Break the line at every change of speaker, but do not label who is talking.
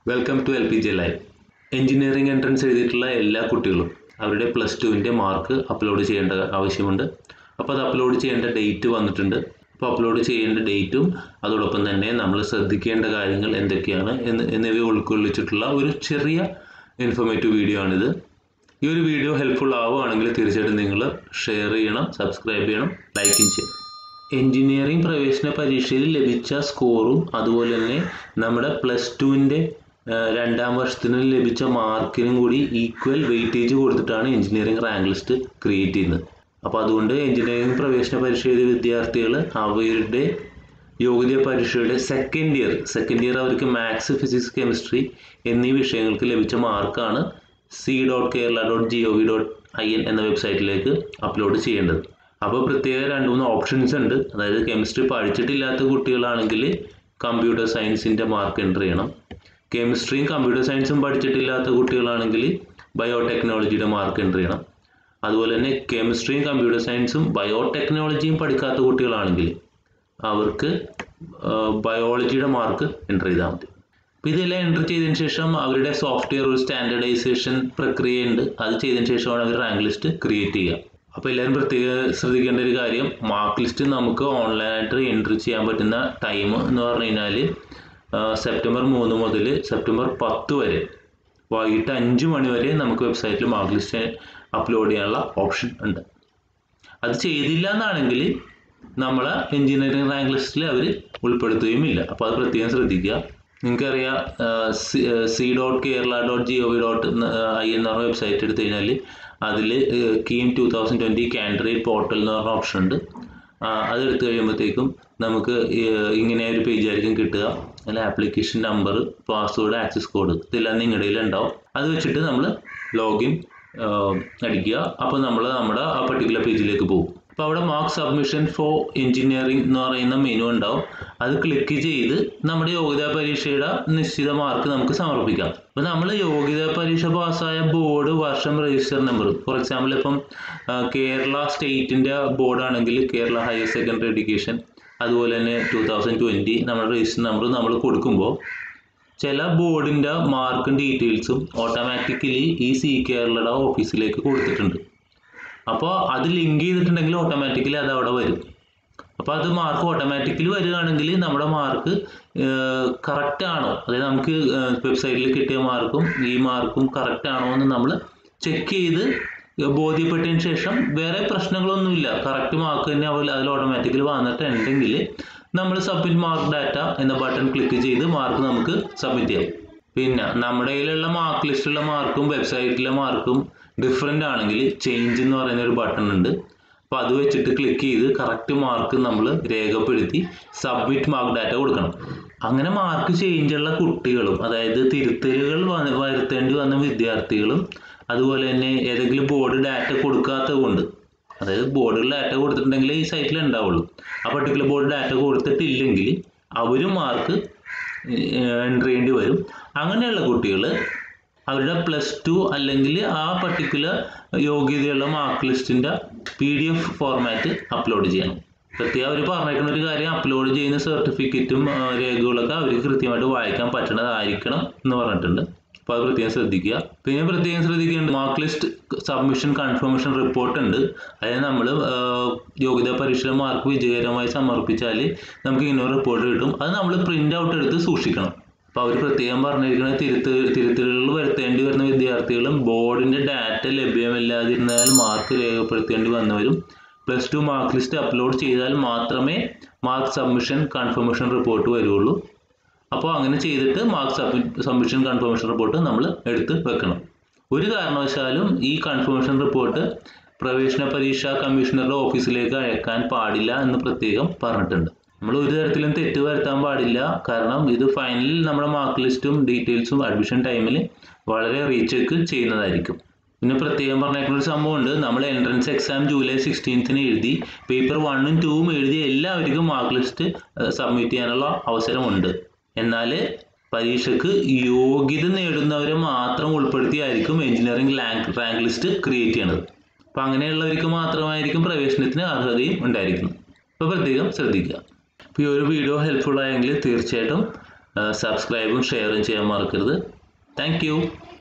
welcome to L P G live engineering entrance എഴുതിയിട്ടുള്ള എല്ലാ കുട്ടികളും അവരുടെ പ്ലസ് ടുവിൻ്റെ മാർക്ക് അപ്ലോഡ് ചെയ്യേണ്ട ആവശ്യമുണ്ട് അപ്പോൾ അത് അപ്ലോഡ് ചെയ്യേണ്ട ഡേറ്റ് വന്നിട്ടുണ്ട് അപ്പോൾ അപ്ലോഡ് ചെയ്യേണ്ട ഡേറ്റും അതോടൊപ്പം തന്നെ നമ്മൾ ശ്രദ്ധിക്കേണ്ട കാര്യങ്ങൾ എന്തൊക്കെയാണ് എന്ന് എന്നിവ ഉൾക്കൊള്ളിച്ചിട്ടുള്ള ഒരു ചെറിയ ഇൻഫോർമേറ്റീവ് വീഡിയോ ആണിത് ഈ ഒരു വീഡിയോ ഹെൽപ്ഫുൾ ആവുകയാണെങ്കിൽ തീർച്ചയായിട്ടും നിങ്ങൾ ഷെയർ ചെയ്യണം സബ്സ്ക്രൈബ് ചെയ്യണം ലൈക്കും ചെയ്യണം എഞ്ചിനീയറിംഗ് പ്രവേശന പരീക്ഷയിൽ ലഭിച്ച സ്കോറും അതുപോലെ തന്നെ നമ്മുടെ പ്ലസ് ടുവിൻ്റെ രണ്ടാം വർഷത്തിന് ലഭിച്ച മാർക്കിനും കൂടി ഈക്വൽ വെയിറ്റേജ് കൊടുത്തിട്ടാണ് എഞ്ചിനീയറിംഗ് റാങ്ക് ലിസ്റ്റ് ക്രിയേറ്റ് ചെയ്യുന്നത് അപ്പോൾ അതുകൊണ്ട് എഞ്ചിനീയറിംഗ് പ്രവേശന പരീക്ഷ എഴുതിയ വിദ്യാർത്ഥികൾ അവരുടെ യോഗ്യത പരീക്ഷയുടെ സെക്കൻഡ് ഇയർ സെക്കൻഡ് ഇയർ അവർക്ക് മാത്സ് ഫിസിക്സ് കെമിസ്ട്രി എന്നീ വിഷയങ്ങൾക്ക് ലഭിച്ച മാർക്കാണ് C dot Kerala dot G O V dot I N എന്ന വെബ്സൈറ്റിലേക്ക് അപ്ലോഡ് ചെയ്യേണ്ടത് അപ്പോൾ പ്രത്യേക രണ്ട് മൂന്ന് ഓപ്ഷൻസ് ഉണ്ട് അതായത് കെമിസ്ട്രി പഠിച്ചിട്ടില്ലാത്ത കുട്ടികളാണെങ്കിൽ കമ്പ്യൂട്ടർ സയൻസിൻ്റെ മാർക്ക് എൻ്റർ ചെയ്യണം കെമിസ്ട്രിയും കമ്പ്യൂട്ടർ സയൻസും പഠിച്ചിട്ടില്ലാത്ത കുട്ടികളാണെങ്കിൽ ബയോടെക്നോളജിയുടെ മാർക്ക് എൻ്റർ ചെയ്യണം അതുപോലെ തന്നെ കെമിസ്ട്രിയും കമ്പ്യൂട്ടർ സയൻസും ബയോടെക്നോളജിയും പഠിക്കാത്ത കുട്ടികളാണെങ്കിൽ അവർക്ക് ബയോളജിയുടെ മാർക്ക് എൻ്റർ ചെയ്താൽ മതി അപ്പോൾ ഇതെല്ലാം എൻ്റർ ചെയ്തതിന് ശേഷം അവരുടെ സോഫ്റ്റ്വെയർ ഒരു സ്റ്റാൻഡർഡൈസേഷൻ പ്രക്രിയയുണ്ട് അത് ചെയ്തതിന് ശേഷമാണ് അവർ റാങ്ക് ലിസ്റ്റ് ക്രിയേറ്റ് ചെയ്യുക അപ്പോൾ എല്ലാവരും പ്രത്യേകം ശ്രദ്ധിക്കേണ്ട ഒരു കാര്യം മാർക്ക് ലിസ്റ്റ് നമുക്ക് ഓൺലൈനായിട്ട് എൻട്രി ചെയ്യാൻ പറ്റുന്ന ടൈം എന്ന് പറഞ്ഞു കഴിഞ്ഞാൽ സെപ്റ്റംബർ മൂന്ന് മുതൽ സെപ്റ്റംബർ പത്ത് വരെ വൈകിട്ട് അഞ്ച് മണി വരെ നമുക്ക് വെബ്സൈറ്റിൽ മാർക്ക് ലിസ്റ്റ് അപ്ലോഡ് ചെയ്യാനുള്ള ഓപ്ഷൻ ഉണ്ട് അത് ചെയ്തില്ല എന്നാണെങ്കിൽ നമ്മളെ എഞ്ചിനീയറിംഗ് റാങ്ക് ലിസ്റ്റിൽ അവർ ഉൾപ്പെടുത്തുകയുമില്ല അപ്പോൾ അത് പ്രത്യേകം ശ്രദ്ധിക്കുക നിങ്ങൾക്കറിയാം C dot Kerala dot G O V dot I എന്ന് പറഞ്ഞ വെബ്സൈറ്റ് എടുത്തു കഴിഞ്ഞാൽ അതിൽ KEAM two thousand twenty candidate portal എന്ന് പറഞ്ഞ ഓപ്ഷൻ ഉണ്ട് അത് എടുത്തു കഴിയുമ്പോഴത്തേക്കും നമുക്ക് ഇങ്ങനെ ഒരു പേജ് ആയിരിക്കും കിട്ടുക അതിൽ application number password access code ഇതെല്ലാം നിങ്ങളുടെ ഉണ്ടാവും അത് വെച്ചിട്ട് നമ്മൾ ലോഗിൻ അടിക്കുക അപ്പോൾ നമ്മൾ നമ്മുടെ ആ പർട്ടിക്കുലർ പേജിലേക്ക് പോകും അപ്പോൾ അവിടെ മാർക്ക് സബ്മിഷൻ ഫോർ എഞ്ചിനീയറിംഗ് എന്ന് പറയുന്ന മെനു ഉണ്ടാവും അത് ക്ലിക്ക് ചെയ്ത് നമ്മുടെ യോഗ്യതാ പരീക്ഷയുടെ നിശ്ചിത മാർക്ക് നമുക്ക് സമർപ്പിക്കാം അപ്പോൾ നമ്മൾ യോഗ്യതാ പരീക്ഷ പാസ്സായ ബോർഡ് വർഷം രജിസ്റ്റർ നമ്പർ ഫോർ എക്സാമ്പിൾ ഇപ്പം കേരള സ്റ്റേറ്റിൻ്റെ ബോർഡാണെങ്കിൽ കേരള ഹയർ സെക്കൻഡറി എഡ്യൂക്കേഷൻ അതുപോലെ തന്നെ ടു തൗസൻഡ് ട്വൻറ്റി നമ്മുടെ രജിസ്റ്റർ നമ്പർ നമ്മൾ കൊടുക്കുമ്പോൾ ചില ബോർഡിൻ്റെ മാർക്കും ഡീറ്റെയിൽസും ഓട്ടോമാറ്റിക്കലി ഈ സി കേരളയുടെ ഓഫീസിലേക്ക് കൊടുത്തിട്ടുണ്ട് അപ്പോൾ അത് ലിങ്ക് ചെയ്തിട്ടുണ്ടെങ്കിൽ ഓട്ടോമാറ്റിക്കലി അത് അവിടെ വരും അപ്പോൾ അത് മാർക്ക് ഓട്ടോമാറ്റിക്കലി വരികയാണെങ്കിൽ നമ്മുടെ മാർക്ക് കറക്റ്റ് ആണോ അതായത് നമുക്ക് വെബ്സൈറ്റിൽ കിട്ടിയ മാർക്കും ഈ മാർക്കും കറക്റ്റ് ആണോ എന്ന് നമ്മൾ ചെക്ക് ചെയ്ത് ബോധ്യപ്പെട്ടതിന് ശേഷം വേറെ പ്രശ്നങ്ങളൊന്നുമില്ല കറക്റ്റ് മാർക്ക് തന്നെ അവർ അതിൽ ഓട്ടോമാറ്റിക്കലി വന്നിട്ടുണ്ടെങ്കിൽ നമ്മൾ സബ്മിറ്റ് മാർക്ക് ഡാറ്റ എന്ന ബട്ടൺ ക്ലിക്ക് ചെയ്ത് മാർക്ക് നമുക്ക് സബ്മിറ്റ് ചെയ്യാം പിന്നെ നമ്മുടെ കയ്യിലുള്ള മാർക്ക് ലിസ്റ്റിലുള്ള മാർക്കും വെബ്സൈറ്റിലെ മാർക്കും ഡിഫറെൻ്റ് ആണെങ്കിൽ ചേഞ്ച് എന്ന് പറയുന്ന ഒരു ബട്ടൺ ഉണ്ട് അപ്പോൾ അത് വെച്ചിട്ട് ക്ലിക്ക് ചെയ്ത് കറക്റ്റ് മാർക്ക് നമ്മൾ രേഖപ്പെടുത്തി സബ്മിറ്റ് മാർക്ക് ഡാറ്റ കൊടുക്കണം അങ്ങനെ മാർക്ക് ചേഞ്ചുള്ള കുട്ടികളും അതായത് തിരുത്തലുകൾ വരുത്തേണ്ടി വന്ന വിദ്യാർത്ഥികളും അതുപോലെ തന്നെ ഏതെങ്കിലും ബോർഡ് ഡാറ്റ കൊടുക്കാത്തത് കൊണ്ട് അതായത് ബോർഡിൽ ഡാറ്റ കൊടുത്തിട്ടുണ്ടെങ്കിൽ ഈ സൈറ്റിൽ ഉണ്ടാവുള്ളൂ ആ പർട്ടിക്കുലർ ബോർഡ് ഡാറ്റ കൊടുത്തിട്ടില്ലെങ്കിൽ അവരും മാർക്ക് എൻ്റർ ചെയ്യേണ്ടി വരും അങ്ങനെയുള്ള കുട്ടികൾ അവരുടെ പ്ലസ് ടു അല്ലെങ്കിൽ ആ പർട്ടിക്കുലർ യോഗ്യതയുള്ള മാർക്ക് ലിസ്റ്റിൻ്റെ P D F format upload ചെയ്യണം പ്രത്യേകം അവർ പറഞ്ഞേക്കുന്ന ഒരു കാര്യം അപ്ലോഡ് ചെയ്യുന്ന സർട്ടിഫിക്കറ്റും രേഖകളൊക്കെ അവർക്ക് കൃത്യമായിട്ട് വായിക്കാൻ പറ്റുന്നതായിരിക്കണം എന്ന് പറഞ്ഞിട്ടുണ്ട് അപ്പോൾ അത് പ്രത്യേകം ശ്രദ്ധിക്കുക പിന്നെ പ്രത്യേകം ശ്രദ്ധിക്കേണ്ടത് mark list submission confirmation report ഉണ്ട് അതായത് നമ്മൾ യോഗ്യതാ പരീക്ഷയുടെ മാർക്ക് വിജയകരമായി സമർപ്പിച്ചാൽ നമുക്ക് ഇങ്ങനെ റിപ്പോർട്ട് കിട്ടും അത് നമ്മൾ പ്രിൻ്റ് ഔട്ട് എടുത്ത് സൂക്ഷിക്കണം അപ്പോൾ അവർ പ്രത്യേകം പറഞ്ഞിരിക്കുന്നത് തിരുത്ത് തിരുത്തലുകൾ വരുത്തേണ്ടി വരുന്ന വിദ്യാർത്ഥികളും ബോർഡിൻ്റെ ഡാറ്റ ലഭ്യമല്ലാതിരുന്നാൽ മാർക്ക് രേഖപ്പെടുത്തേണ്ടി വന്നവരും plus two mark list upload ചെയ്താൽ മാത്രമേ മാർക്ക് സബ്മിഷൻ കൺഫർമേഷൻ റിപ്പോർട്ട് വരുള്ളൂ അപ്പോൾ അങ്ങനെ ചെയ്തിട്ട് mark submit submission confirmation report നമ്മൾ എടുത്ത് വെക്കണം ഒരു കാരണവശാലും ഈ കൺഫർമേഷൻ റിപ്പോർട്ട് പ്രവേശന പരീക്ഷാ കമ്മീഷണറുടെ ഓഫീസിലേക്ക് അയക്കാൻ പാടില്ല എന്ന് പ്രത്യേകം പറഞ്ഞിട്ടുണ്ട് നമ്മൾ ഒരു തരത്തിലും തെറ്റ് വരുത്താൻ പാടില്ല കാരണം ഇത് ഫൈനലിൽ നമ്മുടെ മാർക്ക് ലിസ്റ്റും ഡീറ്റെയിൽസും അഡ്മിഷൻ ടൈമിൽ വളരെ റീചെക്ക് ചെയ്യുന്നതായിരിക്കും പിന്നെ പ്രത്യേകം പറഞ്ഞേക്കുന്ന ഒരു സംഭവമുണ്ട് നമ്മൾ എൻട്രൻസ് എക്സാം ജൂലൈ സിക്സ്റ്റീൻത്തിന് എഴുതി പേപ്പർ വണ്ണും ടൂവും എഴുതിയ എല്ലാവർക്കും മാർക്ക് ലിസ്റ്റ് സബ്മിറ്റ് ചെയ്യാനുള്ള അവസരമുണ്ട് എന്നാൽ പരീക്ഷയ്ക്ക് യോഗ്യത നേടുന്നവരെ മാത്രം ഉൾപ്പെടുത്തിയായിരിക്കും engineering rank rank list create ചെയ്യണത് അപ്പോൾ അങ്ങനെയുള്ളവർക്ക് മാത്രമായിരിക്കും പ്രവേശനത്തിന് അർഹതയും ഉണ്ടായിരിക്കുന്നത് അപ്പോൾ പ്രത്യേകം ശ്രദ്ധിക്കുക അപ്പോൾ ഈ ഒരു വീഡിയോ ഹെൽപ്ഫുൾ ആയെങ്കിൽ തീർച്ചയായിട്ടും സബ്സ്ക്രൈബും ഷെയറും ചെയ്യാൻ മറക്കരുത് താങ്ക്